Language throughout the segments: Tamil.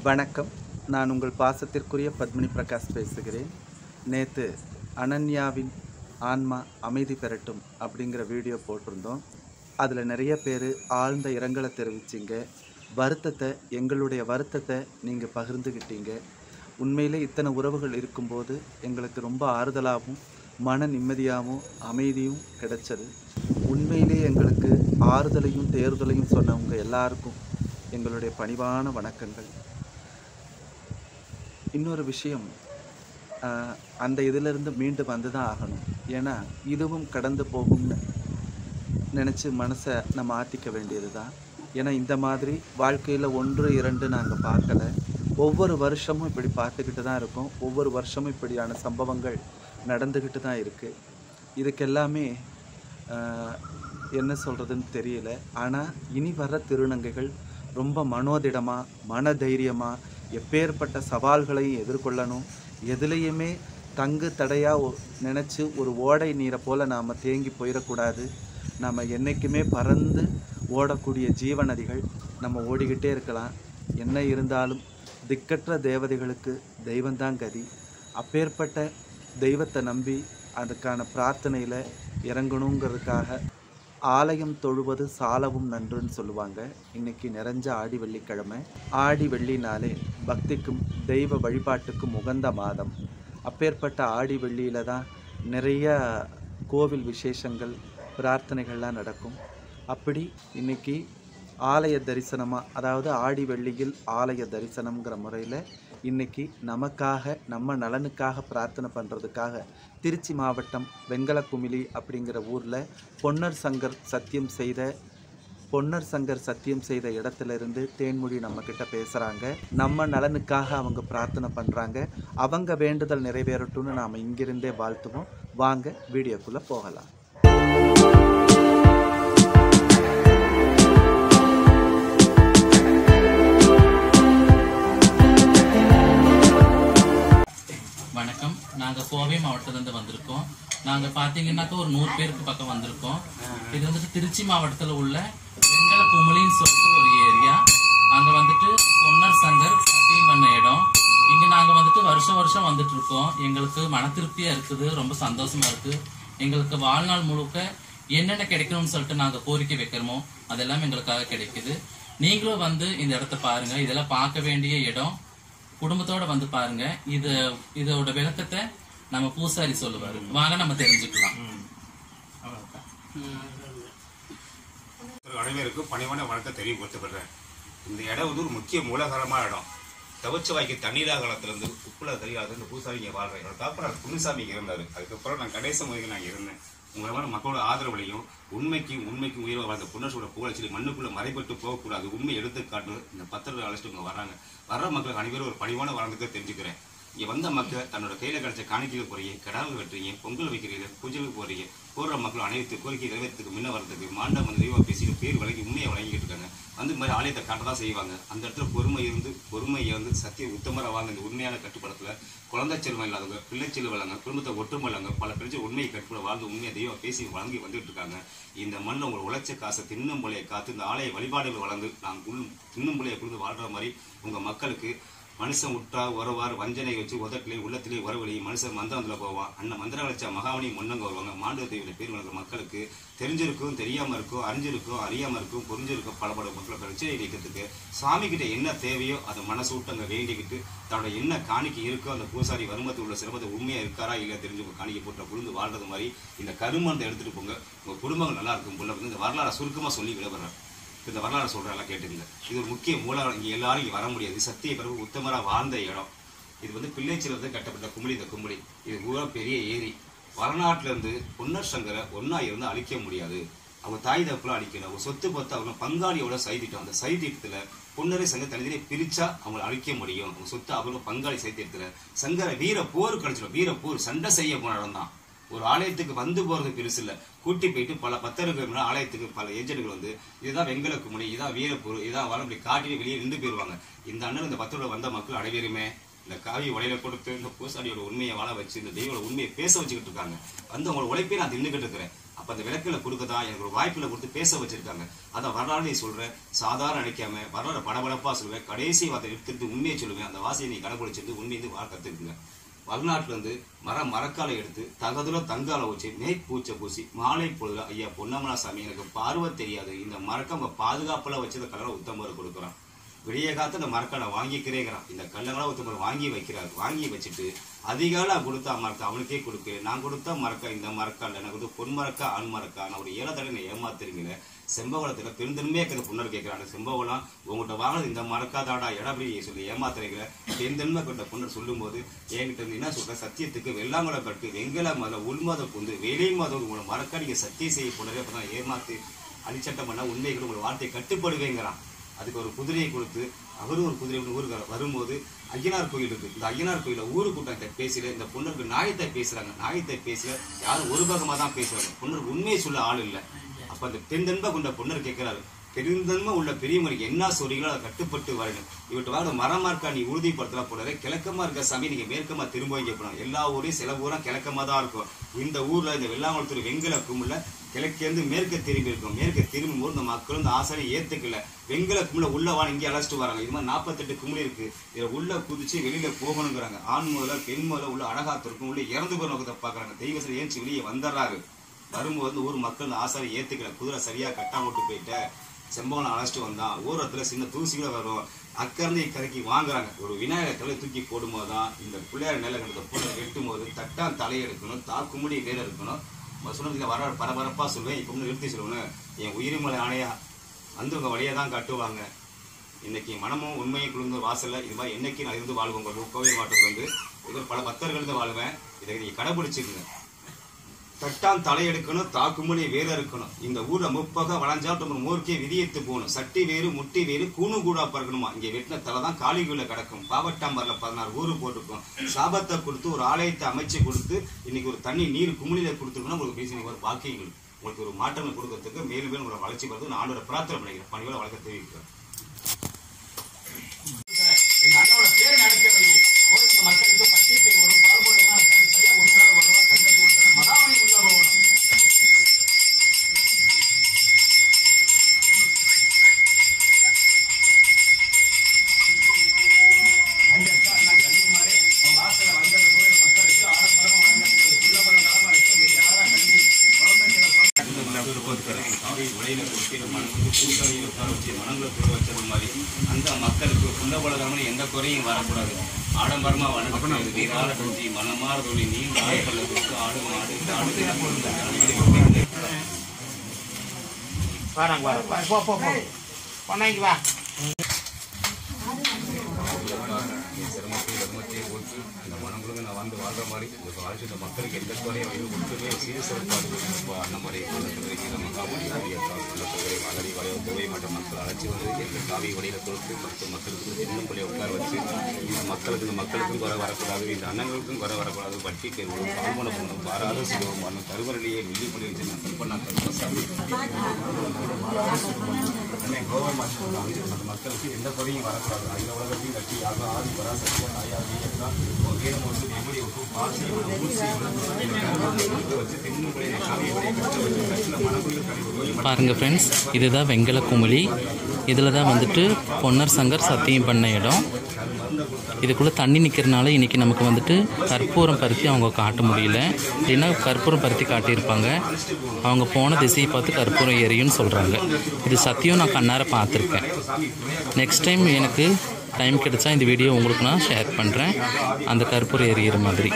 வணக்கம் நான் உங்கள் பாசத்திற்குரிய பத்மினி பிரகாஷ் பேசுகிறேன் நேற்று அனன்யாவின் ஆன்மா அமைதி பெறட்டும் அப்படிங்கிற வீடியோ போட்டிருந்தோம் அதில் நிறைய பேர் ஆழ்ந்த இரங்கலை தெரிவிச்சிங்க வருத்தத்தை எங்களுடைய வருத்தத்தை நீங்கள் பகிர்ந்துக்கிட்டீங்க உண்மையிலே இத்தனை உறவுகள் இருக்கும்போது எங்களுக்கு ரொம்ப ஆறுதலாகவும் மன நிம்மதியாகவும் அமைதியும் கிடைச்சது உண்மையிலே எங்களுக்கு ஆறுதலையும் தேர்தலையும் சொன்னவங்க எல்லாருக்கும் எங்களுடைய பணிவான வணக்கங்கள் இன்னொரு விஷயம் ஆஹ், அந்த இதிலிருந்து மீண்டு வந்து தான் ஆகணும் ஏன்னா இதுவும் கடந்து போகும்னு நினச்சி மனசை நம்ம ஆற்றிக்க வேண்டியது தான் ஏன்னா இந்த மாதிரி வாழ்க்கையில் ஒன்று இரண்டு நாங்கள் பார்க்கல ஒவ்வொரு வருஷமும் இப்படி பார்த்துக்கிட்டு தான் இருக்கோம் ஒவ்வொரு வருஷமும் இப்படியான சம்பவங்கள் நடந்துக்கிட்டு தான் இருக்குது இதுக்கெல்லாமே ஆஹ், என்ன சொல்கிறதுன்னு தெரியல ஆனால் இனி வர்ற திருநங்கைகள் ரொம்ப மனோதிடமாக மன தைரியமாக எப்பேற்பட்ட சவால்களையும் எதிர்கொள்ளணும் எதுலேயுமே தங்கு தடையாக நினச்சி ஒரு ஓடை நீரை போல் நாம் தேங்கி போயிடக்கூடாது நம்ம என்றைக்குமே பறந்து ஓடக்கூடிய ஜீவநதிகள் நம்ம ஓடிக்கிட்டே இருக்கலாம் என்ன இருந்தாலும் திக்கற்ற தேவதைகளுக்கு தெய்வந்தான் கதி அப்பேற்பட்ட தெய்வத்தை நம்பி அதுக்கான பிரார்த்தனையில் இறங்கணுங்கிறதுக்காக ஆலயம் தொழுவது சாலவும் நன்றுன்னு சொல்லுவாங்க இன்னைக்கு நிறைஞ்ச ஆடி வெள்ளிக்கிழமை ஆடி வெள்ளினாலே பக்திக்கும் தெய்வ வழிபாட்டுக்கும் உகந்த மாதம் அப்பேற்பட்ட ஆடி வெள்ளியில தான் நிறைய கோவில் விசேஷங்கள் பிரார்த்தனைகள்லாம் நடக்கும் அப்படி இன்னைக்கு ஆலய தரிசனமாக அதாவது ஆடி வெள்ளியில் ஆலய தரிசனம்ங்கிற முறையில் இன்னைக்கு நமக்காக நம்ம நலனுக்காக பிரார்த்தனை பண்ணுறதுக்காக திருச்சி மாவட்டம் வெங்கலக்குமிலி அப்படிங்கிற ஊரில் பொன்னர் சங்கர் சத்தியம் செய்த பொன்னர் சங்கர் சத்தியம் செய்த இடத்துல இருந்து தேன்மொழி நம்ம கிட்ட பேசுகிறாங்க நம்ம நலனுக்காக அவங்க பிரார்த்தனை பண்ணுறாங்க அவங்க வேண்டுதல் நிறைவேறட்டும்னு நாம் இங்கிருந்தே வாழ்த்துவோம் வாங்க வீடியோக்குள்ளே போகலாம் வணக்கம் நாங்க கோவை மாவட்டத்துல இருந்து வந்திருக்கோம் நாங்க பாத்தீங்கன்னாக்கா ஒரு நூறு பேருக்கு பக்கம் வந்திருக்கோம் இது வந்துட்டு திருச்சி மாவட்டத்துல உள்ள வெங்கல குமுளின்னு சொல்லிட்டு ஒரு ஏரியா அங்க வந்துட்டு பொன்னர் சங்கர் சத்தியம் பண்ண இடம் இங்க நாங்க வந்துட்டு வருஷம் வருஷம் வந்துட்டு இருக்கோம் எங்களுக்கு மன திருப்தியா இருக்குது ரொம்ப சந்தோஷமா இருக்கு எங்களுக்கு வாழ்நாள் முழுக்க என்னென்ன கிடைக்கணும்னு சொல்லிட்டு நாங்க கோரிக்கை வைக்கிறோமோ அதெல்லாம் எங்களுக்காக கிடைக்குது நீங்களும் வந்து இந்த இடத்த பாருங்க இதெல்லாம் பார்க்க வேண்டிய இடம் குடும்பத்தோட வந்து பாருங்க இது இதோட விளக்கத்தை நம்ம பூசாரி சொல்லுவாரு வாங்க நம்ம தெரிஞ்சுக்கலாம் திரு அனைவருக்கும் பணிவான வணக்கத்தை தெரியப்படுத்தப்படுறேன் இந்த இடம் வந்து ஒரு முக்கிய மூலகரமான இடம் தவச்ச வாய்க்கு தண்ணீரா காலத்துல இருந்து உப்புல தெரியாத இந்த பூசாரி இங்க வாழ்றேன் என்னோட தாப்பனார் குன்னுசாமி இங்க இருந்தாரு அதுக்கப்புறம் நான் கடைசி முறைக்கு நான் இருந்தேன் உங்களோட மக்களோட ஆதரவுலையும் உண்மைக்கும் உண்மைக்கும் உயிரை வாழ்ந்த புன்னர்சோட புகழச்சி மண்ணுக்குள்ள மறைபட்டு போகக்கூடாது உண்மை எடுத்து காட்டு இந்த பத்திரத்தை அழைச்சிட்டு இங்க வர்றாங்க வர்ற மக்களுக்கு அனைவரும் ஒரு பணிவான வழக்கத்தை தெரிஞ்சுக்கிறேன் இங்க வந்த மக்கள் தன்னோட கையில கிடைச்ச காணிக்கைகள் போறீங்க கிடாவில் வெட்டுறீங்க பொங்கல் வைக்கிறீங்க பூஜைக்கு போறீங்க போடுற மக்கள் அனைத்து கோரிக்கை நிறைவேற்றத்துக்கு முன்ன வரதுக்கு மாண்டம் வந்து தெய்வம் பேசி பேர் வழங்கி உண்மையை வழங்கிட்டு இருக்காங்க வந்து இந்த மாதிரி ஆலயத்தை காட்டதான் செய்வாங்க அந்த இடத்துல பொறுமை இருந்து பொறுமையை வந்து சத்திய உத்தமரா வாங்க இந்த உண்மையான கட்டுப்படத்துல குழந்தை செல்வம் இல்லாதவங்க பிள்ளை செல்வம் இல்லாங்க குடும்பத்தை ஒற்றுமை இல்லாங்க பல பிரச்சனை உண்மையை கட்டுப்பட வாழ்ந்து உண்மையை தெய்வம் பேசி வழங்கி வந்துட்டு இருக்காங்க இந்த மண்ணில் உங்கள் உழைச்ச காசை தின்னும் போலையை காத்து இந்த ஆலய வழிபாடுகள் வழங்கு நாங்கள் உள் தின்னும் போலையை கொடுத்து வாழ்ற மாதிரி உங்க மக்களுக்கு மனுஷன் உற்றா உறவார் வஞ்சனை வச்சு உதட்டிலே உள்ளத்திலே உறவழி மனுஷன் மந்திரத்துல போவான் அண்ணன் மந்திரம் வச்ச மகாவணி முன்னங்க வருவாங்க மாண்டு தேவியில பேர் வழங்குற மக்களுக்கு தெரிஞ்சிருக்கும் தெரியாம இருக்கும் அறிஞ்சிருக்கும் அறியாம இருக்கும் புரிஞ்சிருக்கும் பல பல மக்களை பிரச்சனை நீக்கிறதுக்கு சாமி கிட்ட என்ன தேவையோ அதை மனசு விட்டு அங்க வேண்டிக்கிட்டு தன்னோட என்ன காணிக்கை இருக்கோ அந்த பூசாரி வருமத்தில் உள்ள சிறப்பத்தை உண்மையா இருக்காரா இல்ல தெரிஞ்சு உங்க காணிக்கை போட்டு புரிந்து வாழ்றது மாதிரி இந்த கருமத்தை எடுத்துட்டு போங்க உங்க குடும்பங்கள் நல்லா இருக்கும் போல வந்து இந்த வரலாறு சுருக்கமா சொல்லி விடப்படுறேன் இந்த வரலாறு சொல்றதெல்லாம் கேட்டுங்க இது ஒரு முக்கிய மூலம் இங்க எல்லாரும் இங்க வர முடியாது சத்திய பிறகு உத்தமரா வாழ்ந்த இடம் இது வந்து பிள்ளைச்சில கட்டப்பட்ட கும்பலி இந்த கும்பலி இது பூரா பெரிய ஏரி வடநாட்டுல இருந்து பொன்னர் சங்கரை ஒன்னா இருந்து அழிக்க முடியாது அவங்க தாய் தப்புல அழிக்கணும் அவங்க சொத்து பத்து அவங்க பங்காளியோட சைதிட்டம் அந்த சைதிட்டத்துல பொன்னரை சங்க தனித்தனி பிரிச்சா அவங்களை அழிக்க முடியும் அவங்க சொத்து அவங்க பங்காளி சைத்தியத்துல சங்கர வீர போர் கிடைச்சிடும் வீர போர் சண்டை செய்ய போன இடம் தான் ஒரு ஆலயத்துக்கு வந்து போறது பெருசு இல்ல கூட்டி போயிட்டு பல பத்தருக்கு முன்னாடி ஆலயத்துக்கு பல ஏஜென்ட்கள் வந்து இதுதான் வெங்கலக்கு முடி இதான் வீரப்பூர் இதான் வர இப்படி காட்டிட்டு வெளியே நின்று போயிருவாங்க இந்த அண்ணன் இந்த பத்தரோட வந்த மக்கள் அனைவருமே இந்த காவி உடையில கொடுத்து இந்த பூசாரியோட உண்மையை வாழ வச்சு இந்த தெய்வோட உண்மையை பேச வச்சுக்கிட்டு இருக்காங்க வந்து உங்களோட உழைப்பே நான் தின்னுக்கிட்டு இருக்கிறேன் அப்ப அந்த விளக்குல கொடுக்க தான் எனக்கு ஒரு வாய்ப்புல கொடுத்து பேச வச்சிருக்காங்க அதை வரலாறு சொல்றேன் சாதாரண நினைக்காம வரலாறு படபடப்பா சொல்லுவேன் கடைசி வார்த்தை எடுத்துட்டு உண்மையை சொல்லுவேன் அந்த வாசியை நீ கடைபிடிச்சிட்டு உண்மையை வாழ கத்துக்குங்க வரலாற்றுல இருந்து மர மரக்காலை எடுத்து தகதுல தங்கால வச்சு மேற்பூச்சை பூசி மாலை பொழுதுல ஐயா பொன்னமலா சாமி எனக்கு பார்வை தெரியாது இந்த மரக்க அவங்க பாதுகாப்புல வச்சு இந்த கலரை உத்தமர் கொடுக்குறான் விடிய காத்து இந்த மரக்காலை வாங்கிக்கிறேங்கிறான் இந்த கல்லங்களா உத்தமர் வாங்கி வைக்கிறார் வாங்கி வச்சுட்டு அதிகால கொடுத்தா மரக்கா அவனுக்கே கொடுக்கு நான் கொடுத்தா மரக்கா இந்த மரக்கா இல்லை எனக்கு வந்து பொன் மரக்கா ஆண் மரக்கா நான் ஒரு ஏழை தடவை ஏமாத்துறீங்களே செம்பவளத்துல பெருந்தன்மையா இருக்கிற புண்ணர் கேட்கிறாங்க செம்பவளம் உங்ககிட்ட வாங்கினது இந்த மரக்காதாடா இடப்படி சொல்லி ஏமாத்துறீங்க பெருந்தன்மை கொண்ட புண்ணர் சொல்லும்போது என்கிட்ட இருந்து என்ன சொல்ற சத்தியத்துக்கு வெள்ளாங்குள கட்டு வெங்கல மத உள்மத புந்து வெளி மதம் உங்களை மறக்க நீங்க சத்தியம் செய்ய போனதே அப்பதான் ஏமாத்து அடிச்சட்டம் பண்ணா உண்மைகள் உங்களை வார்த்தை கட்டுப்படுவேங்கிறான் அதுக்கு ஒரு குதிரையை கொடுத்து அவரும் ஒரு குதிரை கொண்டு ஊருக்கு வரும்போது ஐயனார் கோயில் இருக்கு இந்த ஐயனார் கோயில ஊரு கூட்டத்தை பேசல இந்த பொண்ணுக்கு நாயத்தை பேசுறாங்க நாயத்தை பேசல யாரும் ஒரு பக்கமா தான் பேசுறாங்க பொண்ணுக்கு உண்மையை சொல்ல ஆள் இல்ல அப்ப அந்த பெருந்தன்மை கொண்ட பொண்ணர் கேட்கிறாரு பெருந்தன்மை உள்ள பெரியவங்களுக்கு என்ன சொல்றீங்களோ அதை கட்டுப்பட்டு வரணும் இவட்டு வாங்க மரமா இருக்கா நீ உறுதிப்படுத்தலாம் போனதே கிழக்கமா இருக்க சாமி நீங்க மேற்கமா திரும்ப வைக்க போனோம் எல்லா ஊரையும் சில ஊரா கிழக்கமா தான் இருக்கும் இந்த ஊர்ல இந்த வெள்ளாங்குளத்தூர் வெங்கல கும்பல கிழக்கேந்து மேற்க திரும்பி இருக்கும் மேற்க திரும்பும் போது இந்த மக்களும் இந்த ஆசாரியை ஏத்துக்கல வெங்கல கும்பல உள்ள வாங்க இங்கே அழைச்சிட்டு வராங்க இது மாதிரி நாற்பத்தெட்டு கும்பல் இருக்கு இதுல உள்ள குதிச்சு வெளியில போகணுங்கிறாங்க ஆண் முதல்ல பெண் முதல்ல உள்ள அழகாத்திருக்கும் உள்ள இறந்து போற நோக்கத்தை பாக்குறாங்க தெய்வ சரி ஏஞ்சி வெளியே வந்துடுறாரு வரும்போது இந்த ஊர் மக்கள் இந்த ஆசாரி ஏத்துக்கல குதிரை சரியா கட்டாம விட்டு போயிட்ட செம்பவனை அழைச்சிட்டு வந்தான் ஊரத்துல சின்ன தூசிகளை வரும் அக்கறந்து இக்கரைக்கு வாங்குறாங்க ஒரு விநாயகர் தலை தூக்கி போடும்போது தான் இந்த பிள்ளையார் நில கண்டத பொண்ணை வெட்டும் போது தட்டான் தலை எடுக்கணும் தாக்குமுடி வேற இருக்கணும் சொன்னதுல வர பரபரப்பா சொல்லுவேன் இப்ப ஒண்ணு நிறுத்தி சொல்லுவேன் என் உயிர்மலை ஆணையா வந்தவங்க வழியா தான் கட்டுவாங்க இன்னைக்கு மனமும் உண்மையை குளிர்ந்த வாசல்ல இது மாதிரி என்னைக்கு நான் இருந்து வாழ்வோம் உங்க கோவை மாவட்டத்தில் வந்து இது பல பக்தர்கள் இருந்து வாழ்வேன் இதை நீங்க கடைபிடிச்சுக்கங்க தட்டான் தலையெடுக்கணும் தாக்குமணி வேற இருக்கணும் இந்த ஊர்ல முப்பக வளைஞ்சாட்டம் ஒரு மோர்க்கே விதியத்து போகணும் சட்டி வேறு முட்டி வேறு கூணு கூடா பறக்கணுமா இங்க வெட்டின தலை தான் காளிகுள்ள கிடக்கும் பாவட்டாம்பர்ல பதினாறு ஊரு போட்டிருக்கோம் சாபத்தை கொடுத்து ஒரு ஆலயத்தை அமைச்சு கொடுத்து இன்னைக்கு ஒரு தண்ணி நீர் குமிழில கொடுத்துருக்கணும் உங்களுக்கு பேசி ஒரு பாக்கியங்கள் உங்களுக்கு ஒரு மாற்றங்கள் கொடுக்கறதுக்கு மேலும் மேலும் உங்களை வளர்ச்சி வருது நான் ஆண்டோட பிரார்த்தனை பண்ணிக்கிறேன் பணியோட வளர்க்க தெரிவிக்கிறேன் எங்க அண்ணனோட பேர் நினைக்க வை கோயில் மக்களுக்கு பட்டி பேர் வரும் பால்போடலாம் சரியா ஒன்றா வருவா கண்ணத்து ஒன்றா மகாமணி உள்ள போகணும் அந்த மக்களுக்கு புண்டபலகாமல் எந்த குறையும் வரக்கூடாது ஆடம்பரமா வணக்கம் வீரால செஞ்சு மனமாற தொழில் நீண்ட ஆய்ப்பள்ளத்துக்கு ஆடு மாடு ஆடு வராங்க வர போ போ போ பண்ணாங்க வா சிரமத்தை தர்மத்தை கொடுத்து இந்த மனங்களும் நான் வந்து வாழ்ற மாதிரி இந்த வாழ்க்கை இந்த மக்களுக்கு எந்த குறையும் இது ஒன்றுமே சீர சிறப்பாக கொடுப்பா அந்த மாதிரி நம்ம காமெடி தொகை மகடி வளைய தொகை மற்ற மக்கள் அழைச்சி வந்து எந்த காவி வழியில கொடுத்து மற்ற மக்களுக்கு இன்னும் பிள்ளைய உட்கார வச்சு இந்த மக்களுக்கு இந்த மக்களுக்கும் குறை வரக்கூடாது இந்த அண்ணங்களுக்கும் குறை வரக்கூடாது பட்டி தேர்வு பால்மன பண்ணணும் பாராத சிவம் பண்ணணும் கருவறையிலேயே மில்லி பண்ணி வச்சு நான் கல்பனா கல்பசாமி அன்னை கோவை மக்கள் அந்த மக்களுக்கு எந்த குறையும் வரக்கூடாது அந்த உலகத்தையும் கட்டி யாக ஆதி பராசக்தியா தாயா வீரத்தா வீரம் ஒன்று எப்படி ஒட்டு பாசி ஊசி வச்சு தென்னுடைய காவியுடைய கட்ட வச்சு கட்டில மனக்குள்ள கழிவு பாருங்க ஃப்ரெண்ட்ஸ் இதுதான் வெங்கல குமிழி இதில் தான் வந்துட்டு பொன்னர் சங்கர் சத்தியம் பண்ண இடம் இதுக்குள்ளே தண்ணி நிற்கிறனால இன்றைக்கி நமக்கு வந்துட்டு கற்பூரம் பருத்தி அவங்க காட்ட முடியல இல்லைன்னா கற்பூரம் பருத்தி காட்டியிருப்பாங்க அவங்க போன திசையை பார்த்து கற்பூரம் எரியும்னு சொல்கிறாங்க இது சத்தியம் நான் கண்ணார பார்த்துருக்கேன் நெக்ஸ்ட் டைம் எனக்கு டைம் கிடைச்சா இந்த வீடியோ உங்களுக்கு நான் ஷேர் பண்ணுறேன் அந்த கற்பூரம் எரியிற மாதிரி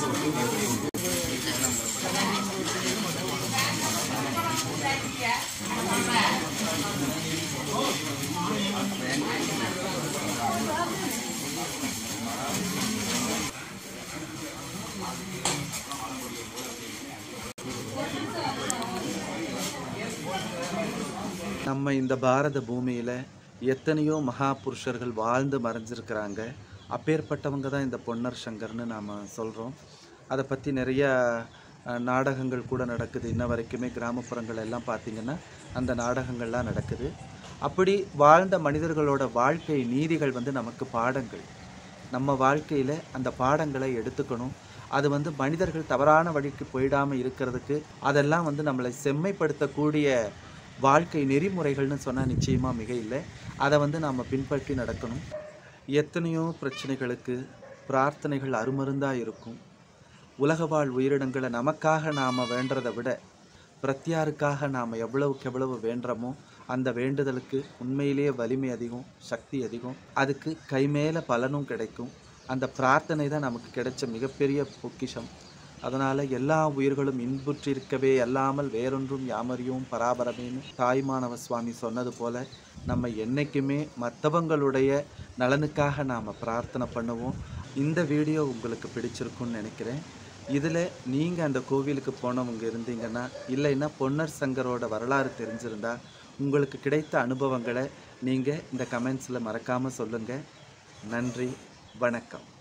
நம்ம இந்த பாரத பூமியில் எத்தனையோ மகா புருஷர்கள் வாழ்ந்து மறைஞ்சிருக்கிறாங்க அப்பேற்பட்டவங்க தான் இந்த பொன்னர் சங்கர்னு நாம் சொல்கிறோம் அதை பற்றி நிறைய அஹ், நாடகங்கள் கூட நடக்குது இன்ன வரைக்குமே கிராமப்புறங்கள் எல்லாம் பார்த்திங்கன்னா அந்த நாடகங்கள்லாம் நடக்குது அப்படி வாழ்ந்த மனிதர்களோட வாழ்க்கை நீதிகள் வந்து நமக்கு பாடங்கள் நம்ம வாழ்க்கையில் அந்த பாடங்களை எடுத்துக்கணும் அது வந்து மனிதர்கள் தவறான வழிக்கு போயிடாமல் இருக்கிறதுக்கு அதெல்லாம் வந்து நம்மளை செம்மைப்படுத்தக்கூடிய வாழ்க்கை நெறிமுறைகள்னு சொன்னால் நிச்சயமாக மிக இல்லை அதை வந்து நாம் பின்பற்றி நடக்கணும் எத்தனையோ பிரச்சனைகளுக்கு பிரார்த்தனைகள் அருமருந்தாக இருக்கும் உலக வாழ் உயிரினங்களை நமக்காக நாம் வேண்டுறதை விட பிரத்யாருக்காக நாம் எவ்வளவுக்கு எவ்வளவு வேண்டுறோமோ அந்த வேண்டுதலுக்கு உண்மையிலேயே வலிமை அதிகம் சக்தி அதிகம் அதுக்கு கைமேல பலனும் கிடைக்கும் அந்த பிரார்த்தனை தான் நமக்கு கிடைச்ச மிகப்பெரிய பொக்கிஷம் அதனால் எல்லா உயிர்களும் இன்புற்றிருக்கவே அல்லாமல் வேறொன்றும் யாமறியும் பராபரமேன்னு தாய்மானவ சுவாமி சொன்னது போல நம்ம என்னைக்குமே மற்றவங்களுடைய நலனுக்காக நாம் பிரார்த்தனை பண்ணுவோம் இந்த வீடியோ உங்களுக்கு பிடிச்சிருக்குன்னு நினைக்கிறேன் இதில் நீங்கள் அந்த கோவிலுக்கு போனவங்க இருந்தீங்கன்னா இல்லைன்னா பொன்னர் சங்கரோட வரலாறு தெரிஞ்சிருந்தா உங்களுக்கு கிடைத்த அனுபவங்களை நீங்கள் இந்த கமெண்ட்ஸில் மறக்காமல் சொல்லுங்கள் நன்றி வணக்கம்